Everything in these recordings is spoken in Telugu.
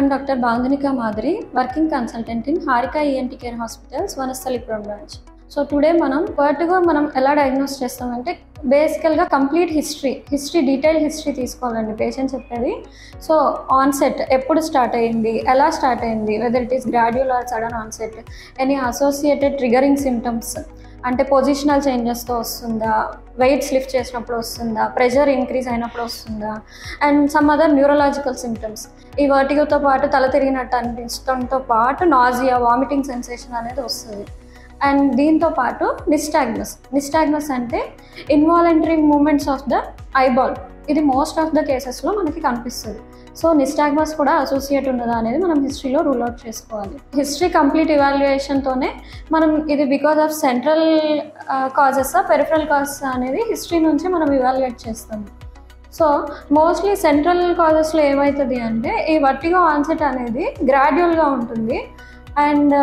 I'm Dr. Bandhanika Madhuri, working consultant in Harika ENT Care Hospitals, Vanasthalipuram branch. So today మనం పర్ట్గా మనం ఎలా డయాగ్నోస్ చేస్తామంటే బేసికల్గా complete history history detail history తీసుకోవాలండి పేషెంట్ చెప్పేది సో ఆన్సెట్ ఎప్పుడు స్టార్ట్ అయింది ఎలా స్టార్ట్ అయింది whether it is gradual or sudden onset any associated triggering symptoms అంటే పొజిషనల్ చేంజెస్తో వస్తుందా వెయిట్స్ లిఫ్ట్ చేసినప్పుడు వస్తుందా ప్రెషర్ ఇంక్రీజ్ అయినప్పుడు వస్తుందా and some other neurological symptoms ఈ వర్టిగోతో పాటు తల తిరిగినట్టు అనిపించడంతో పాటు నాజియా వామిటింగ్ సెన్సేషన్ అనేది వస్తుంది అండ్ దీంతో పాటు నిస్టాగ్నస్ నిస్టాగ్నస్ అంటే involuntary movements of the eyeball ఇది మోస్ట్ ఆఫ్ ద కేసెస్లో మనకి కనిపిస్తుంది సో నిస్టాగ్మస్ కూడా అసోసియేట్ ఉన్నదా అనేది మనం హిస్టరీలో రూల్ అవుట్ చేసుకోవాలి హిస్టరీ కంప్లీట్ ఇవాల్యుయేషన్తోనే మనం ఇది because of central causes peripheral causes అనేది హిస్టరీ నుంచి మనం ఇవాల్యుయేట్ చేస్తాము సో మోస్ట్లీ సెంట్రల్ కాజెస్లో ఏమవుతుంది అంటే ఈ వర్టిగో ఆన్సెట్ అనేది గ్రాడ్యువల్గా ఉంటుంది అండ్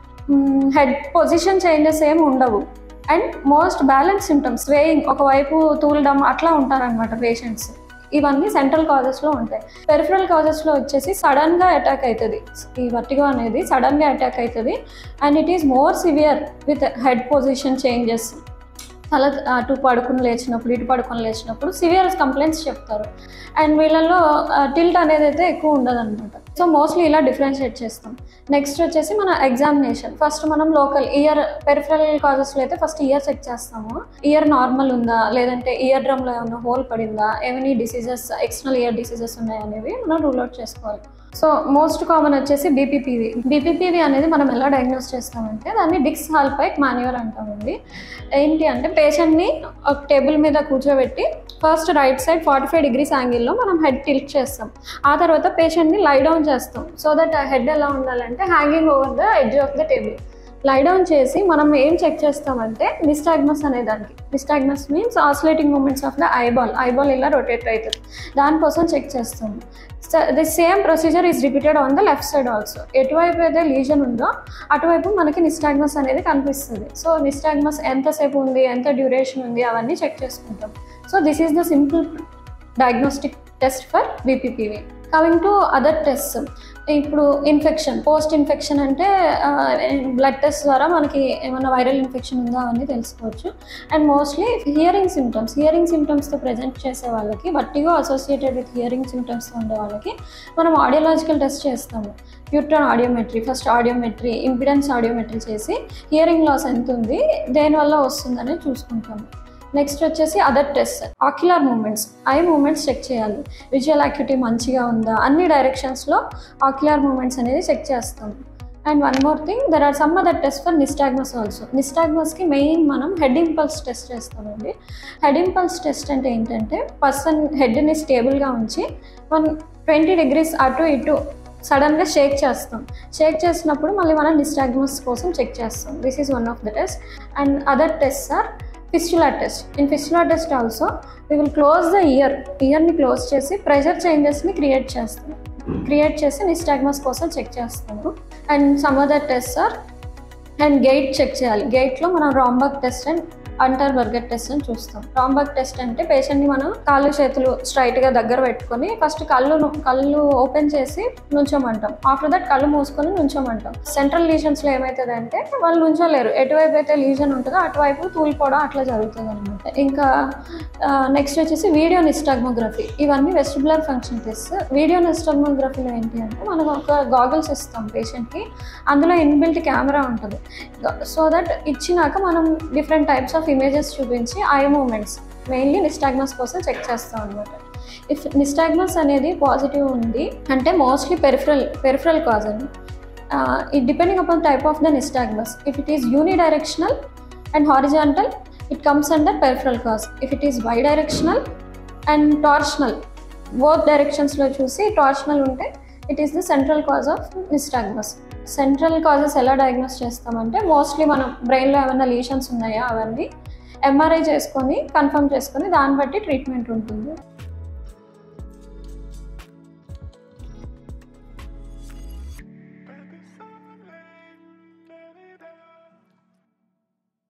హెడ్ పొజిషన్ చేంజెస్ ఏమి ఉండవు అండ్ మోస్ట్ బ్యాలెన్స్ సిమ్టమ్స్ వేయింగ్ ఒకవైపు తూలడం అట్లా ఉంటారనమాట పేషెంట్స్ ఇవన్నీ సెంట్రల్ కాజెస్లో ఉంటాయి పెరిఫరల్ కాజెస్లో వచ్చేసి సడన్గా అటాక్ అవుతుంది ఈ వర్టిగో అనేది సడన్గా అటాక్ అవుతుంది and it is more severe with head position changes తల అటు పడుకుని లేచినప్పుడు ఇటు పడుకొని లేచినప్పుడు సివియర్ కంప్లైంట్స్ చెప్తారు అండ్ వీళ్ళలో టిల్ట్ అనేది అయితే ఎక్కువ ఉండదు అనమాట సో మోస్ట్లీ ఇలా డిఫరెన్షియేట్ చేస్తాం నెక్స్ట్ వచ్చేసి మన ఎగ్జామినేషన్ ఫస్ట్ మనం లోకల్ ఇయర్ పెరిఫరల్ కాజెస్లో అయితే ఫస్ట్ ఇయర్ చెక్ చేస్తాము ఇయర్ నార్మల్ ఉందా లేదంటే ఇయర్ డ్రమ్లో ఏమైనా హోల్ పడిందా ఏమైనా డిసీజెస్ ఎక్స్టర్నల్ ఇయర్ డిసీజెస్ ఉన్నాయా అనేవి మనం రూల్ అవుట్ చేసుకోవాలి సో మోస్ట్ కామన్ వచ్చేసి బీపీపీవి బీపీపీవి అనేది మనం ఎలా డయాగ్నోస్ చేస్తామంటే దాన్ని డిక్స్ హాల్పైక్ మాన్యువర్ అంటామండి ఏంటి అంటే పేషెంట్ని ఒక టేబుల్ మీద కూర్చోబెట్టి first right side forty five degrees యాంగిల్లో మనం హెడ్ టిల్ట్ చేస్తాం ఆ తర్వాత పేషెంట్ని లై డౌన్ చేస్తాం సో దట్ హెడ్ ఎలా ఉండాలంటే hanging over the edge of the table lie down చేసి మనం ఏం చెక్ చేస్తామంటే నిస్టాగ్మస్ అనే దానికి nystagmus means oscillating movements of the eyeball eyeball ఇలా రొటేట్ అవుతుంది దానికోసం చెక్ చేస్తాము the same procedure is repeated on the left side also ఎటువైపు అయితే లీజన్ ఉందో అటువైపు మనకి నిస్టాగ్మస్ అనేది కనిపిస్తుంది సో నిస్టాగ్మస్ ఎంతసేపు ఉంది ఎంత డ్యూరేషన్ ఉంది అవన్నీ చెక్ చేసుకుంటాం so this is the simple diagnostic test for BPPV coming to other test ఇప్పుడు ఇన్ఫెక్షన్ పోస్ట్ ఇన్ఫెక్షన్ అంటే బ్లడ్ టెస్ట్ ద్వారా మనకి ఏమైనా వైరల్ ఇన్ఫెక్షన్ ఉందా అవన్నీ తెలుసుకోవచ్చు and mostly hearing symptoms hearing సిమ్టమ్స్తో ప్రజెంట్ చేసే వాళ్ళకి వట్టిగా అసోసియేటెడ్ విత్ హియరింగ్ సిమ్టమ్స్తో ఉండే వాళ్ళకి మనం ఆడియోలాజికల్ టెస్ట్ చేస్తాము pure tone audiometry first audiometry impedance audiometry చేసి హియరింగ్ లాస్ ఎంత ఉంది దేనివల్ల వస్తుందని చూసుకుంటాము నెక్స్ట్ వచ్చేసి other test ocular movements eye movements check చేయాలి విజువల్ యాక్టివిటీ మంచిగా ఉందా అన్ని డైరెక్షన్స్లో ఆక్యులర్ మూమెంట్స్ అనేది చెక్ చేస్తాం and one more thing there are some other test for nystagmus also నిస్టాగ్మస్కి మెయిన్ మనం హెడ్ ఇంపల్స్ టెస్ట్ చేస్తామండి హెడ్ ఇంపల్స్ టెస్ట్ అంటే ఏంటంటే పర్సన్ హెడ్ని స్టేబుల్గా ఉంచి వన్ ట్వంటీ డిగ్రీస్ అటు ఇటు సడన్గా షేక్ చేస్తాం షేక్ చేసినప్పుడు మళ్ళీ మనం నిస్టాగ్మస్ కోసం చెక్ చేస్తాం this is one of the test and other test are fistula test in fistula test also we will close the ear ఇయర్ని క్లోజ్ చేసి ప్రెషర్ చేంజెస్ని క్రియేట్ చేస్తాం క్రియేట్ చేసి నిస్టాగ్మస్ కోసం చెక్ చేస్తాము and some other test are and gait check చేయాలి గేట్లో మనం Romberg test and Unterberger test అని చూస్తాం రాంబక్ టెస్ట్ అంటే పేషెంట్ని మనం కాళ్ళు చేతులు స్ట్రైట్గా దగ్గర పెట్టుకొని ఫస్ట్ కళ్ళు కళ్ళు ఓపెన్ చేసి నుంచోమంటాం ఆఫ్టర్ దట్ కళ్ళు మూసుకొని నుంచోమంటాం సెంట్రల్ లీజన్స్లో ఏమవుతుంది అంటే వాళ్ళు నుంచోలేరు ఎటువైపు అయితే లీజన్ ఉంటుందో అటువైపు తూలిపోవడం అట్లా జరుగుతుంది అనమాట ఇంకా నెక్స్ట్ వచ్చేసి వీడియో నిస్టాగ్మోగ్రఫీ ఇవన్నీ వెస్టిబులర్ ఫంక్షన్ టెస్ట్ వీడియో నిస్టాగ్మోగ్రఫీలో ఏంటి అంటే మనం ఒక గాగుల్స్ ఇస్తాం పేషెంట్కి అందులో ఇన్బిల్ట్ కెమెరా ఉంటుంది సో దట్ ఇచ్చినాక మనం డిఫరెంట్ టైప్స్ ఆఫ్ ఇమేజెస్ చూపించి ఐ మూమెంట్స్ మెయిన్లీ నిస్టాగ్మస్ కోసం చెక్ చేస్తాం అనమాట ఇఫ్ నిస్టాగ్మస్ అనేది పాజిటివ్ ఉంది అంటే మోస్ట్లీ పెరిఫరల్ పెరిఫరల్ కాజ్ అండి it depending upon type of the nystagmus if it is unidirectional and horizontal it comes under peripheral cause if it is by bidirectional and torsional both డైరెక్షన్స్లో చూసి టార్షనల్ ఉంటే it is the central cause of nystagmus central causes ఎలా డయాగ్నోస్ చేస్తామంటే మోస్ట్లీ మనం బ్రెయిన్లో ఏమైనా లీషన్స్ ఉన్నాయా అవన్నీ ఎంఆర్ఐ చేసుకొని కన్ఫర్మ్ చేసుకొని దాన్ని బట్టి ట్రీట్మెంట్ ఉంటుంది